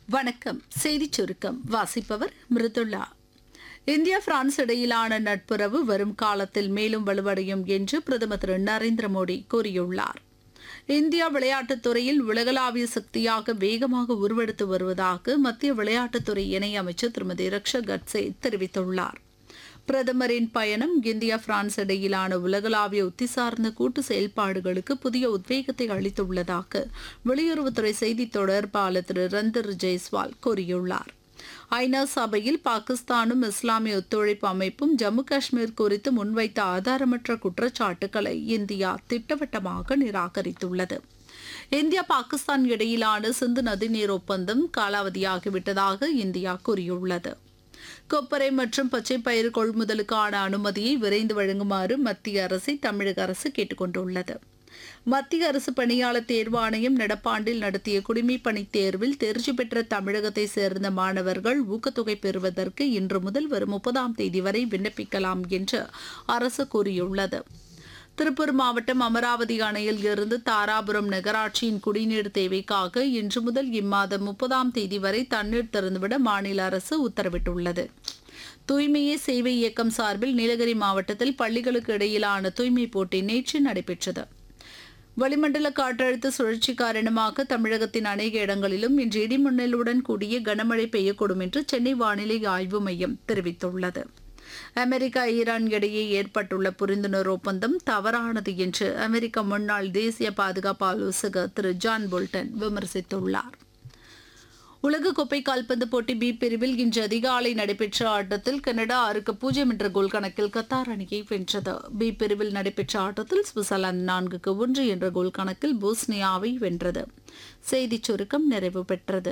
வணக்கம் செய்திச் சுருக்கம் வாசிப்பவர் மிருதுல்லா இந்தியா பிரான்ஸ் இடையிலான நட்புறவு வரும் காலத்தில் மேலும் வலுவடையும் என்று பிரதமர் திரு நரேந்திர மோடி கூறியுள்ளார் இந்தியா விளையாட்டுத் துறையில் உலகளாவிய சக்தியாக வேகமாக உருவெடுத்து வருவதாக மத்திய விளையாட்டுத்துறை இணையமைச்சர் திருமதி ரக்ஷா கட்சே தெரிவித்துள்ளார் பிரதமரின் பயணம் இந்தியா பிரான்ஸ் இடையிலான உலகளாவிய உத்தி சார்ந்த கூட்டு செயல்பாடுகளுக்கு புதிய உத்வேகத்தை அளித்துள்ளதாக வெளியுறவுத்துறை செய்தித் தொடர்பாளர் திரு ரந்தர் ஜெய்ஸ்வால் கூறியுள்ளார் ஐநா சபையில் பாகிஸ்தானும் இஸ்லாமிய ஒத்துழைப்பு அமைப்பும் ஜம்மு காஷ்மீர் குறித்து முன்வைத்த ஆதாரமற்ற குற்றச்சாட்டுகளை இந்தியா திட்டவட்டமாக நிராகரித்துள்ளது இந்தியா பாகிஸ்தான் இடையிலான சிந்து நதிநீர் ஒப்பந்தம் காலாவதியாகிவிட்டதாக இந்தியா கூறியுள்ளது கொப்பரை மற்றும் பச்சை பயிர் கொள்முதலுக்கான அனுமதியை விரைந்து வழங்குமாறு மத்திய அரசை தமிழக அரசு கேட்டுக்கொண்டுள்ளது மத்திய அரசு பணியாளர் தேர்வாணையம் நடப்பாண்டில் நடத்திய குடிமைப் பணித் தேர்வில் தேர்ச்சி பெற்ற தமிழகத்தை சேர்ந்த மாணவர்கள் ஊக்கத்தொகை பெறுவதற்கு இன்று முதல் வரும் முப்பதாம் தேதி வரை விண்ணப்பிக்கலாம் என்று அரசு கூறியுள்ளது திருப்பூர் மாவட்டம் அமராவதி அணையில் இருந்து தாராபுரம் நகராட்சியின் குடிநீர் தேவைக்காக இன்று முதல் இம்மாதம் முப்பதாம் தேதி வரை தண்ணீர் திறந்துவிட மாநில அரசு உத்தரவிட்டுள்ளது தூய்மையே சேவை இயக்கம் சார்பில் நீலகிரி மாவட்டத்தில் பள்ளிகளுக்கு இடையிலான தூய்மை போட்டி நேற்று நடைபெற்றது வளிமண்டல காற்றழுத்த சுழற்சி காரணமாக தமிழகத்தின் அநேக இடங்களிலும் இன்று இடிமின்னலுடன் கூடிய கனமழை பெய்யக்கூடும் என்று சென்னை வானிலை ஆய்வு மையம் தெரிவித்துள்ளது அமெரிக்கா ஈரான் இடையே ஏற்பட்டுள்ள புரிந்துணர்வு ஒப்பந்தம் தவறானது என்று அமெரிக்க முன்னாள் தேசிய பாதுகாப்பு ஆலோசகர் திரு ஜான் போல்டன் விமர்சித்துள்ளார் உலகக்கோப்பை கால்பந்து போட்டி பி பிரிவில் இன்று அதிகாலை நடைபெற்ற ஆட்டத்தில் கனடா ஆறுக்கு பூஜ்ஜியம் என்ற கோல் கணக்கில் கத்தார் அணியை வென்றது பி பிரிவில் நடைபெற்ற ஆட்டத்தில் சுவிட்சர்லாந்து நான்குக்கு ஒன்று என்ற கோல் கணக்கில் போஸ்னியாவை வென்றது செய்திச் சுருக்கம் நிறைவு பெற்றது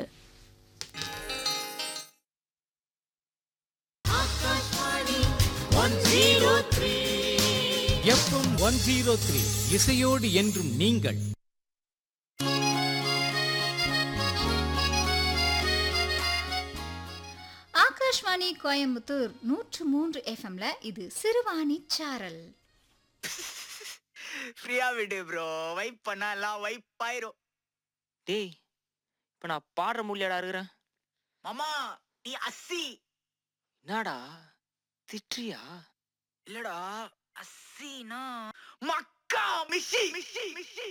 எஃப்எம் ஒன் ஜீரோ த்ரீ இசையோடு என்றும் நீங்கள் ஆகாஷ்வாணி கோயம்புத்தூர் நூற்று மூன்று எஃப்எம்ல இது சிறுவாணி சாரல் ஃப்ரீயா விடு ப்ரோ வைப் பண்ணா எல்லாம் வைப் ஆயிரும் டேய் இப்ப நான் பாடுற முடியாடா இருக்கிறேன் மாமா நீ அஸ்ஸி என்னடா திட்றியா இல்லடா அஸ்ஸினா மக்கா மிஷி மிஷி மிஷி